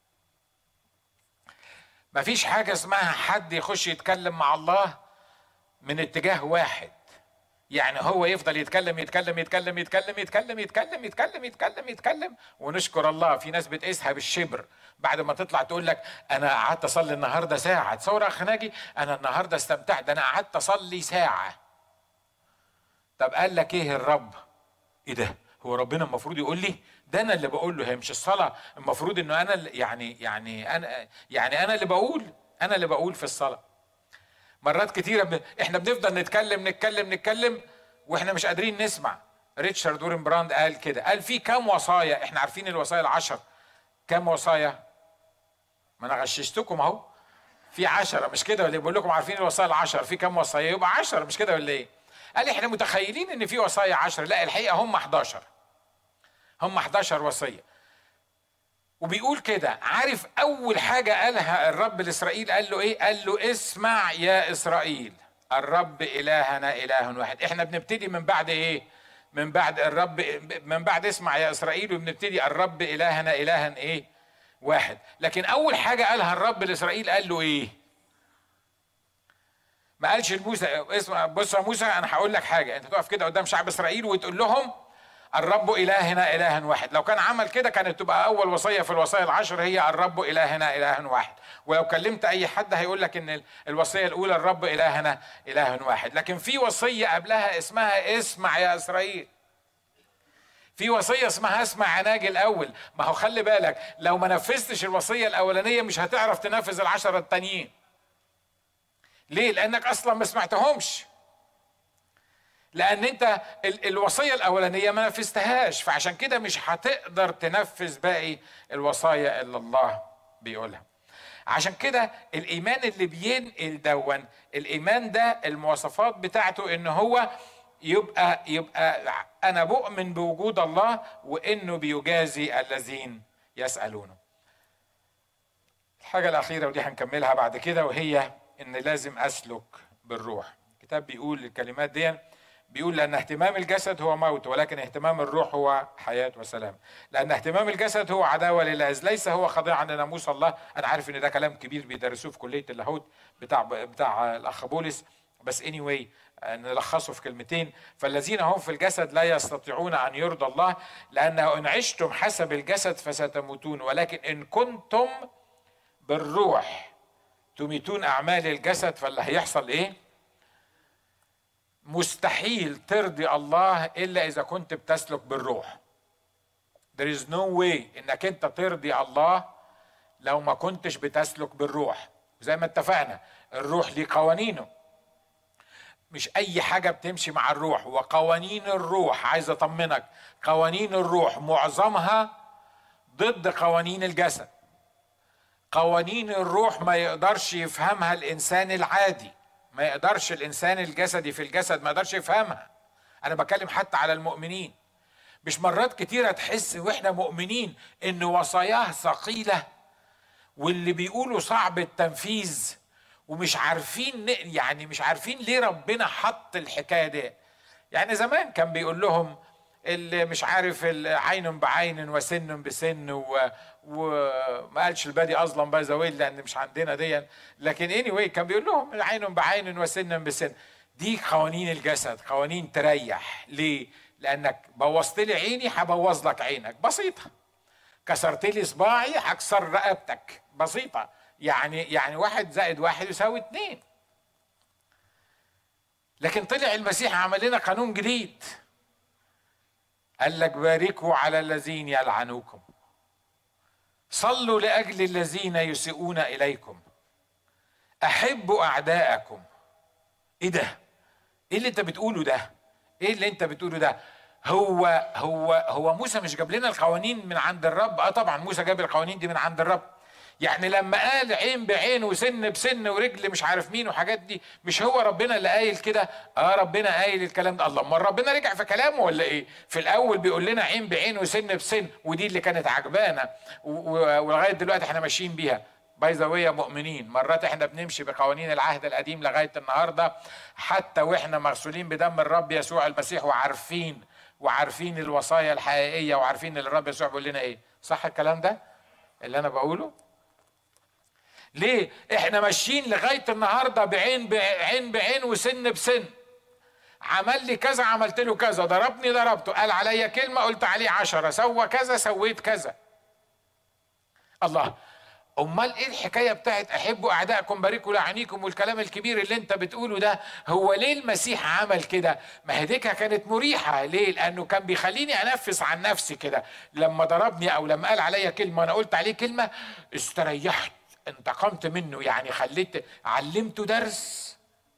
مفيش حاجة اسمها حد يخش يتكلم مع الله من اتجاه واحد يعني هو يفضل يتكلم يتكلم يتكلم يتكلم يتكلم يتكلم يتكلم يتكلم يتكلم ونشكر الله في ناس بتقيسها بالشبر بعد ما تطلع تقول لك انا قعدت اصلي النهارده ساعه تصور اخ ناجي انا النهارده استمتعت ده انا قعدت اصلي ساعه طب قال لك ايه الرب ايه ده هو ربنا المفروض يقول لي ده انا اللي بقول له هي مش الصلاه المفروض انه انا اللي يعني يعني انا يعني انا اللي بقول انا اللي بقول في الصلاه مرات كتيره ب... احنا بنفضل نتكلم نتكلم نتكلم واحنا مش قادرين نسمع ريتشارد دورن براند قال كده قال في كام وصايا احنا عارفين الوصايا العشر كام وصايا ما انا غششتكم اهو في عشرة مش كده ولا بقول لكم عارفين الوصايا العشر في كام وصايا يبقى عشرة مش كده ولا ايه قال احنا متخيلين ان في وصايا عشر لا الحقيقه هم 11 هم 11 وصيه وبيقول كده عارف اول حاجه قالها الرب لاسرائيل قال له ايه قال له اسمع يا اسرائيل الرب الهنا اله واحد احنا بنبتدي من بعد ايه من بعد الرب من بعد اسمع يا اسرائيل وبنبتدي الرب الهنا الها ايه واحد لكن اول حاجه قالها الرب لاسرائيل قال له ايه ما قالش لموسى اسمع بص يا موسى انا هقول لك حاجه انت تقف كده قدام شعب اسرائيل وتقول لهم الرب إلهنا إله واحد لو كان عمل كده كانت تبقى أول وصية في الوصايا العشر هي الرب إلهنا إله واحد ولو كلمت أي حد هيقول لك إن الوصية الأولى الرب إلهنا إله واحد لكن في وصية قبلها اسمها اسمع يا إسرائيل في وصية اسمها اسمع عناج الأول ما هو خلي بالك لو ما نفذتش الوصية الأولانية مش هتعرف تنفذ العشرة التانيين ليه؟ لأنك أصلا ما سمعتهمش لان انت الوصيه الاولانيه ما نفذتهاش فعشان كده مش هتقدر تنفذ باقي الوصايا اللي الله بيقولها عشان كده الايمان اللي بينقل دون الايمان ده المواصفات بتاعته ان هو يبقى يبقى انا بؤمن بوجود الله وانه بيجازي الذين يسالونه الحاجه الاخيره ودي هنكملها بعد كده وهي ان لازم اسلك بالروح الكتاب بيقول الكلمات دي بيقول لأن اهتمام الجسد هو موت ولكن اهتمام الروح هو حياة وسلام لأن اهتمام الجسد هو عداوة لله ليس هو خاضعا لناموس الله أنا عارف إن ده كلام كبير بيدرسوه في كلية اللاهوت بتاع بتاع الأخ بولس بس اني anyway نلخصه في كلمتين فالذين هم في الجسد لا يستطيعون ان يرضى الله لانه ان عشتم حسب الجسد فستموتون ولكن ان كنتم بالروح تميتون اعمال الجسد فاللي هيحصل ايه مستحيل ترضي الله الا اذا كنت بتسلك بالروح there is no way انك انت ترضي الله لو ما كنتش بتسلك بالروح زي ما اتفقنا الروح ليه قوانينه مش اي حاجه بتمشي مع الروح وقوانين الروح عايز اطمنك قوانين الروح معظمها ضد قوانين الجسد قوانين الروح ما يقدرش يفهمها الانسان العادي ما يقدرش الانسان الجسدي في الجسد ما يقدرش يفهمها انا بكلم حتى على المؤمنين مش مرات كتيره تحس واحنا مؤمنين ان وصاياه ثقيله واللي بيقولوا صعب التنفيذ ومش عارفين يعني مش عارفين ليه ربنا حط الحكايه دي يعني زمان كان بيقول لهم اللي مش عارف عين بعين وسن بسن و... وما قالش البادي اظلم باي ذا لان مش عندنا دي لكن اني anyway كان بيقول لهم عين بعين وسن بسن دي قوانين الجسد قوانين تريح ليه؟ لانك بوظت لي عيني هبوظ لك عينك بسيطه كسرت لي صباعي هكسر رقبتك بسيطه يعني يعني واحد زائد واحد يساوي اتنين لكن طلع المسيح عمل لنا قانون جديد قال لك باركوا على الذين يلعنوكم صلوا لاجل الذين يسيئون اليكم احبوا اعداءكم ايه ده ايه اللي انت بتقوله ده ايه اللي انت بتقوله ده هو هو هو موسى مش جاب لنا القوانين من عند الرب اه طبعا موسى جاب القوانين دي من عند الرب يعني لما قال عين بعين وسن بسن ورجل مش عارف مين وحاجات دي مش هو ربنا اللي قايل كده اه ربنا قايل الكلام ده الله ما ربنا رجع في كلامه ولا ايه في الاول بيقول لنا عين بعين وسن بسن ودي اللي كانت عجبانا ولغايه دلوقتي احنا ماشيين بيها باي ذا مؤمنين مرات احنا بنمشي بقوانين العهد القديم لغايه النهارده حتى واحنا مغسولين بدم الرب يسوع المسيح وعارفين وعارفين الوصايا الحقيقيه وعارفين اللي الرب يسوع بيقول لنا ايه صح الكلام ده اللي انا بقوله ليه؟ احنا ماشيين لغايه النهارده بعين بعين بعين وسن بسن. عمل لي كذا عملت له كذا، ضربني ضربته، قال عليا كلمه قلت عليه عشرة، سوى كذا سويت كذا. الله امال ايه الحكايه بتاعت احبوا اعدائكم باركوا لعنيكم والكلام الكبير اللي انت بتقوله ده هو ليه المسيح عمل كده ما هي كانت مريحه ليه لانه كان بيخليني انفس عن نفسي كده لما ضربني او لما قال عليا كلمه انا قلت عليه كلمه استريحت انتقمت منه يعني خليت علمته درس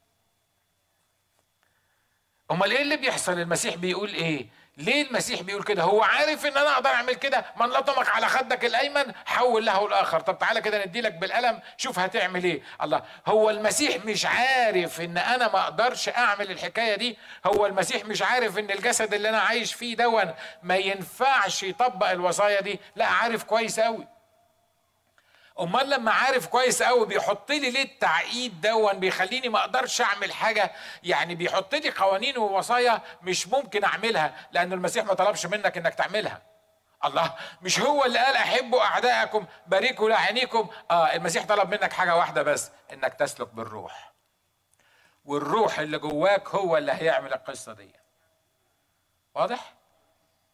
امال ايه اللي بيحصل المسيح بيقول ايه ليه المسيح بيقول كده هو عارف ان انا اقدر اعمل كده من لطمك على خدك الايمن حول له الاخر طب تعالى كده ندي لك بالقلم شوف هتعمل ايه الله هو المسيح مش عارف ان انا ما اقدرش اعمل الحكايه دي هو المسيح مش عارف ان الجسد اللي انا عايش فيه دون ما ينفعش يطبق الوصايا دي لا عارف كويس قوي امال لما عارف كويس قوي بيحط لي ليه التعقيد دون بيخليني ما اقدرش اعمل حاجه يعني بيحط لي قوانين ووصايا مش ممكن اعملها لان المسيح ما طلبش منك انك تعملها الله مش هو اللي قال احبوا اعدائكم باركوا لعينيكم اه المسيح طلب منك حاجه واحده بس انك تسلك بالروح والروح اللي جواك هو اللي هيعمل القصه دي واضح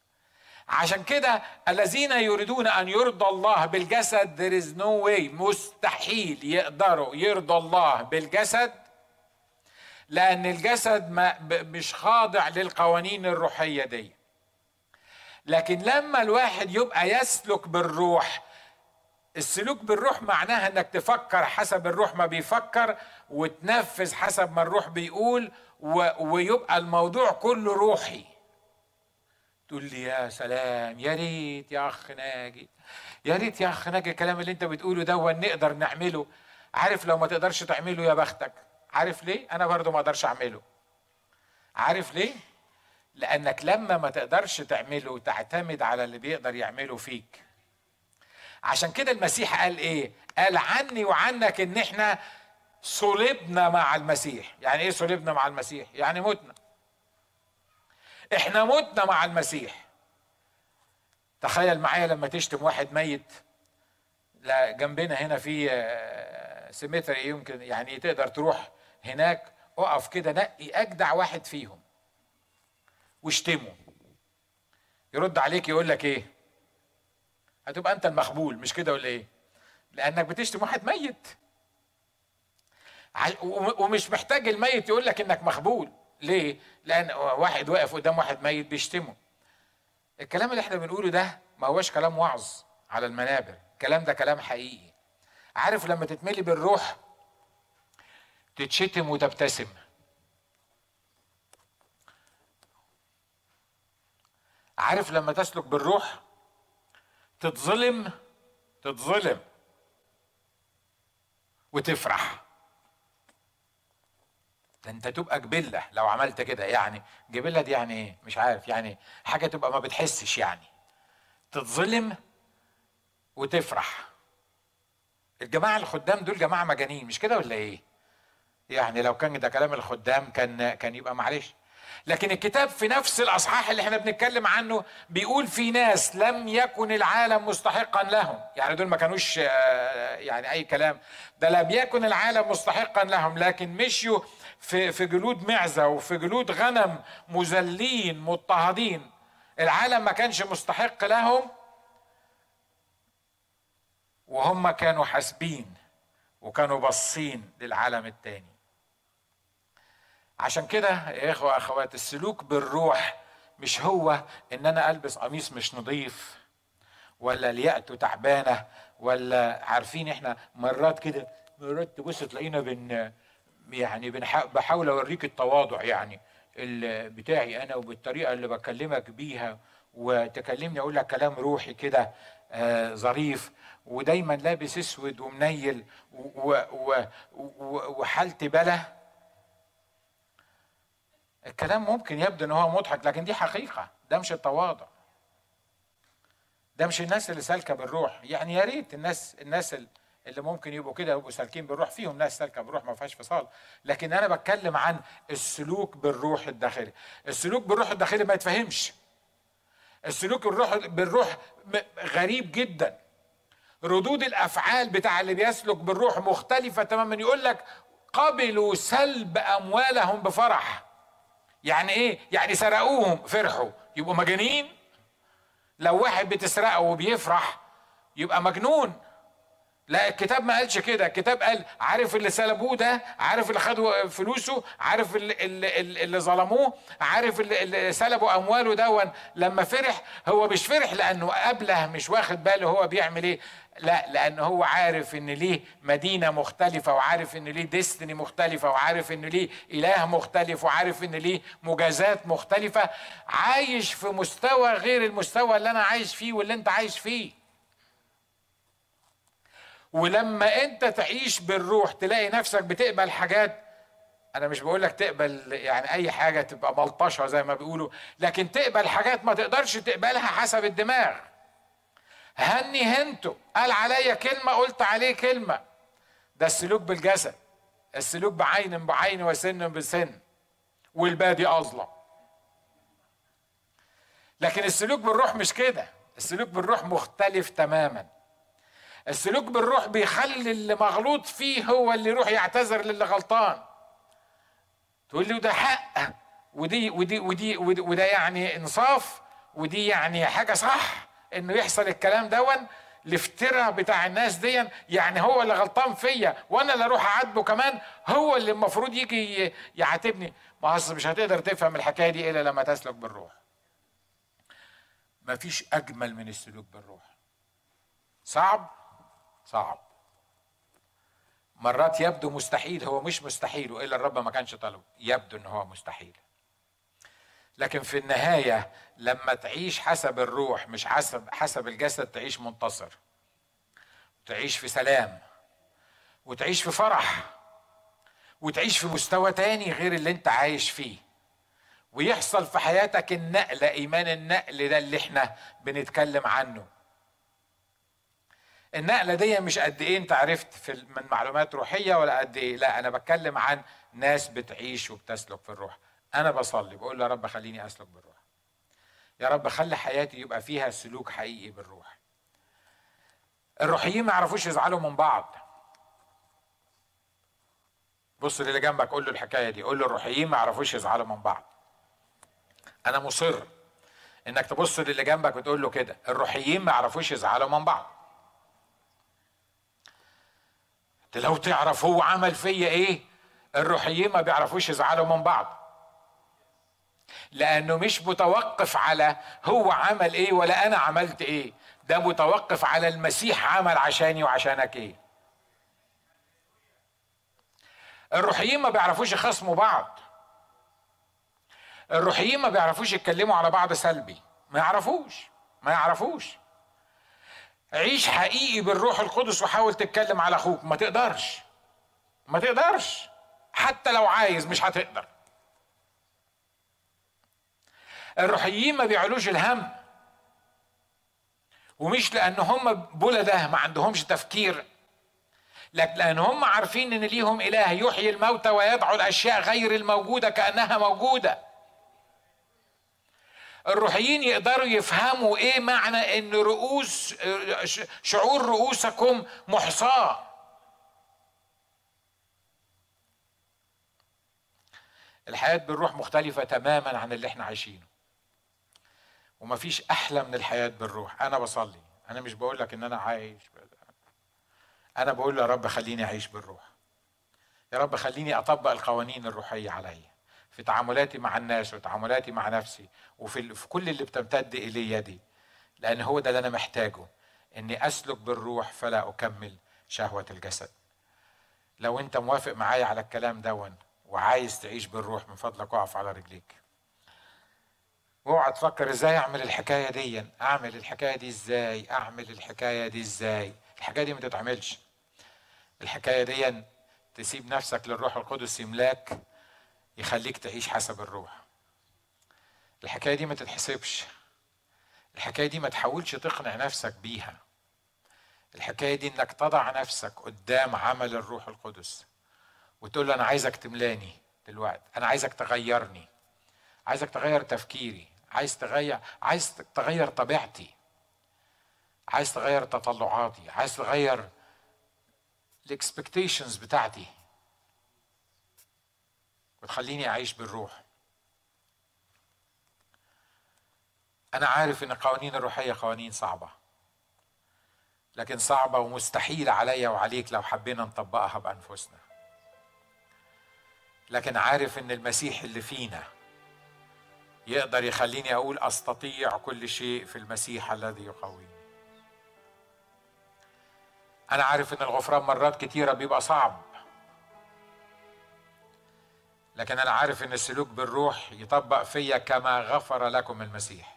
عشان كده الذين يريدون ان يرضى الله بالجسد there is no way مستحيل يقدروا يرضى الله بالجسد لان الجسد ما مش خاضع للقوانين الروحيه دي لكن لما الواحد يبقى يسلك بالروح السلوك بالروح معناها انك تفكر حسب الروح ما بيفكر وتنفذ حسب ما الروح بيقول و... ويبقى الموضوع كله روحي تقول لي يا سلام يا ريت يا اخ ناجي يا ريت يا اخ ناجي الكلام اللي انت بتقوله ده نقدر نعمله عارف لو ما تقدرش تعمله يا بختك عارف ليه انا برضو ما اقدرش اعمله عارف ليه لانك لما ما تقدرش تعمله تعتمد على اللي بيقدر يعمله فيك عشان كده المسيح قال ايه قال عني وعنك ان احنا صلبنا مع المسيح يعني ايه صلبنا مع المسيح يعني متنا احنا متنا مع المسيح تخيل معايا لما تشتم واحد ميت لا جنبنا هنا في آه، سيمتري يمكن يعني تقدر تروح هناك اقف كده نقي اجدع واحد فيهم واشتمه يرد عليك يقول لك ايه هتبقى انت المخبول مش كده ولا ايه لانك بتشتم واحد ميت ومش محتاج الميت يقول لك انك مخبول ليه لان واحد واقف قدام واحد ميت بيشتمه الكلام اللي احنا بنقوله ده ما هوش كلام وعظ على المنابر الكلام ده كلام حقيقي عارف لما تتملي بالروح تتشتم وتبتسم عارف لما تسلك بالروح تتظلم تتظلم وتفرح ده انت تبقى جبله لو عملت كده يعني جبله دي يعني ايه مش عارف يعني حاجه تبقى ما بتحسش يعني تتظلم وتفرح الجماعه الخدام دول جماعه مجانين مش كده ولا ايه يعني لو كان ده كلام الخدام كان كان يبقى معلش لكن الكتاب في نفس الاصحاح اللي احنا بنتكلم عنه بيقول في ناس لم يكن العالم مستحقا لهم يعني دول ما كانوش آه، يعني اي كلام ده لم يكن العالم مستحقا لهم لكن مشيوا في في جلود معزه وفي جلود غنم مذلين مضطهدين العالم ما كانش مستحق لهم وهم كانوا حاسبين وكانوا باصين للعالم التاني عشان كده يا اخوة اخوات السلوك بالروح مش هو ان انا البس قميص مش نظيف ولا لياقته تعبانه ولا عارفين احنا مرات كده مرات تبص تلاقينا بن يعني بحاول اوريك التواضع يعني بتاعي انا وبالطريقه اللي بكلمك بيها وتكلمني اقول لك كلام روحي كده آه ظريف ودايما لابس اسود ومنيل وحالتي بلا الكلام ممكن يبدو ان هو مضحك لكن دي حقيقه ده مش التواضع ده مش الناس اللي سالكه بالروح يعني يا ريت الناس الناس اللي ممكن يبقوا كده يبقوا سالكين بالروح فيهم ناس سالكه بالروح ما فيهاش فصال لكن انا بتكلم عن السلوك بالروح الداخلي السلوك بالروح الداخلي ما يتفهمش السلوك بالروح بالروح غريب جدا ردود الافعال بتاع اللي بيسلك بالروح مختلفه تماما يقول لك قبلوا سلب اموالهم بفرح يعني ايه يعني سرقوهم فرحوا يبقوا مجانين لو واحد بتسرقه وبيفرح يبقى مجنون لا الكتاب ما قالش كده الكتاب قال عارف اللي سلبوه ده عارف اللي خدوا فلوسه عارف اللي, اللي, اللي ظلموه عارف اللي, اللي سلبوا امواله دون لما فرح هو مش فرح لانه قبله مش واخد باله هو بيعمل ايه لا لان هو عارف ان ليه مدينه مختلفه وعارف ان ليه ديستني مختلفه وعارف ان ليه اله مختلف وعارف ان ليه مجازات مختلفه عايش في مستوى غير المستوى اللي انا عايش فيه واللي انت عايش فيه ولما انت تعيش بالروح تلاقي نفسك بتقبل حاجات انا مش بقول لك تقبل يعني اي حاجه تبقى ملطشه زي ما بيقولوا لكن تقبل حاجات ما تقدرش تقبلها حسب الدماغ هني هنتو قال عليا كلمه قلت عليه كلمه ده السلوك بالجسد السلوك بعين بعين وسن بسن والبادي اظلم لكن السلوك بالروح مش كده السلوك بالروح مختلف تماما السلوك بالروح بيخلي اللي مغلوط فيه هو اللي يروح يعتذر للي غلطان تقول لي وده حق ودي ودي ودي, ودي وده يعني انصاف ودي يعني حاجه صح انه يحصل الكلام دون الافتراء بتاع الناس دي يعني هو اللي غلطان فيا وانا اللي اروح اعاتبه كمان هو اللي المفروض يجي يعاتبني ما اصل مش هتقدر تفهم الحكايه دي الا لما تسلك بالروح مفيش اجمل من السلوك بالروح صعب صعب مرات يبدو مستحيل هو مش مستحيل والا الرب ما كانش طلبه يبدو ان هو مستحيل لكن في النهايه لما تعيش حسب الروح مش حسب حسب الجسد تعيش منتصر تعيش في سلام وتعيش في فرح وتعيش في مستوى تاني غير اللي انت عايش فيه ويحصل في حياتك النقلة إيمان النقل ده اللي احنا بنتكلم عنه النقلة دي مش قد إيه أنت عرفت في من معلومات روحية ولا قد إيه لا أنا بتكلم عن ناس بتعيش وبتسلك في الروح أنا بصلي بقول يا رب خليني أسلك بالروح يا رب خلي حياتي يبقى فيها سلوك حقيقي بالروح الروحيين ما يعرفوش يزعلوا من بعض بص للي جنبك قول له الحكايه دي قول له الروحيين ما يعرفوش يزعلوا من بعض انا مصر انك تبص للي جنبك وتقول له كده الروحيين ما يعرفوش يزعلوا من بعض لو تعرف هو عمل فيا ايه الروحيين ما بيعرفوش يزعلوا من بعض لانه مش متوقف على هو عمل ايه ولا انا عملت ايه ده متوقف على المسيح عمل عشاني وعشانك ايه الروحيين ما بيعرفوش يخاصموا بعض الروحيين ما بيعرفوش يتكلموا على بعض سلبي ما يعرفوش ما يعرفوش عيش حقيقي بالروح القدس وحاول تتكلم على اخوك ما تقدرش ما تقدرش حتى لو عايز مش هتقدر الروحيين ما بيعلوش الهم ومش لان هم بلده ما عندهمش تفكير لكن لان هم عارفين ان ليهم اله يحيي الموتى ويدعو الاشياء غير الموجوده كانها موجوده الروحيين يقدروا يفهموا ايه معنى ان رؤوس شعور رؤوسكم محصاه الحياه بالروح مختلفه تماما عن اللي احنا عايشينه ومفيش احلى من الحياه بالروح انا بصلي انا مش بقول لك ان انا عايش انا بقول يا رب خليني اعيش بالروح يا رب خليني اطبق القوانين الروحيه عليا في تعاملاتي مع الناس وتعاملاتي مع نفسي وفي في كل اللي بتمتد الي يدي لان هو ده اللي انا محتاجه اني اسلك بالروح فلا اكمل شهوه الجسد لو انت موافق معايا على الكلام دون وعايز تعيش بالروح من فضلك اقف على رجليك واوعى تفكر ازاي اعمل الحكايه دي اعمل الحكايه دي ازاي اعمل الحكايه دي ازاي الحكايه دي ما تتعملش الحكايه دي تسيب نفسك للروح القدس يملاك يخليك تعيش حسب الروح الحكايه دي ما تتحسبش الحكايه دي ما تحاولش تقنع نفسك بيها الحكايه دي انك تضع نفسك قدام عمل الروح القدس وتقول له انا عايزك تملاني دلوقتي انا عايزك تغيرني عايزك تغير تفكيري عايز تغير عايز تغير طبيعتي عايز تغير تطلعاتي عايز تغير الاكسبكتيشنز بتاعتي وتخليني اعيش بالروح انا عارف ان القوانين الروحيه قوانين صعبه لكن صعبه ومستحيله عليا وعليك لو حبينا نطبقها بانفسنا لكن عارف ان المسيح اللي فينا يقدر يخليني اقول استطيع كل شيء في المسيح الذي يقويني انا عارف ان الغفران مرات كتيره بيبقى صعب لكن انا عارف ان السلوك بالروح يطبق فيا كما غفر لكم المسيح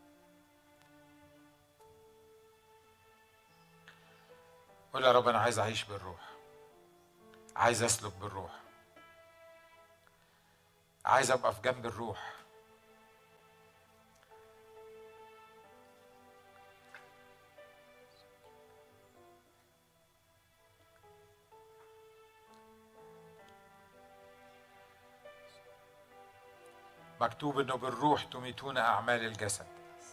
قول يا رب انا عايز اعيش بالروح عايز اسلك بالروح عايز ابقى في جنب الروح مكتوب انه بالروح تميتون اعمال الجسد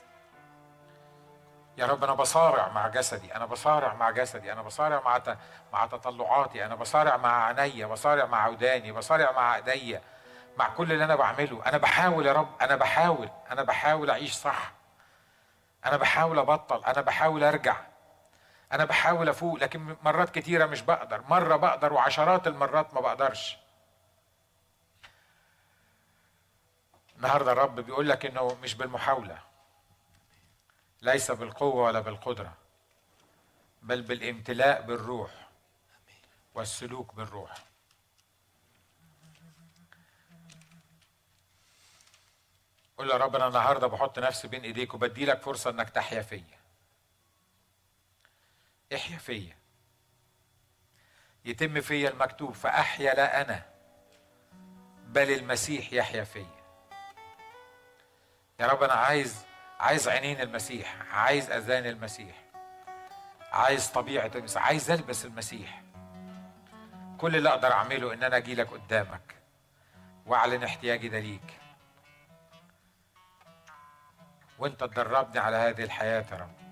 يا رب انا بصارع مع جسدي انا بصارع مع جسدي انا بصارع مع مع تطلعاتي انا بصارع مع عينيا بصارع مع وداني بصارع مع ايديا مع كل اللي انا بعمله انا بحاول يا رب انا بحاول انا بحاول اعيش صح انا بحاول ابطل انا بحاول ارجع انا بحاول افوق لكن مرات كتيره مش بقدر مره بقدر وعشرات المرات ما بقدرش النهارده الرب بيقول لك انه مش بالمحاوله ليس بالقوه ولا بالقدره بل بالامتلاء بالروح والسلوك بالروح قول يا رب انا النهارده بحط نفسي بين ايديك وبدي لك فرصه انك تحيا فيا احيا فيا يتم فيا المكتوب فاحيا لا انا بل المسيح يحيا فيا يا رب انا عايز عايز عينين المسيح عايز اذان المسيح عايز طبيعه المسيح عايز البس المسيح كل اللي اقدر اعمله ان انا اجي لك قدامك واعلن احتياجي ده ليك وانت تدربني على هذه الحياه يا رب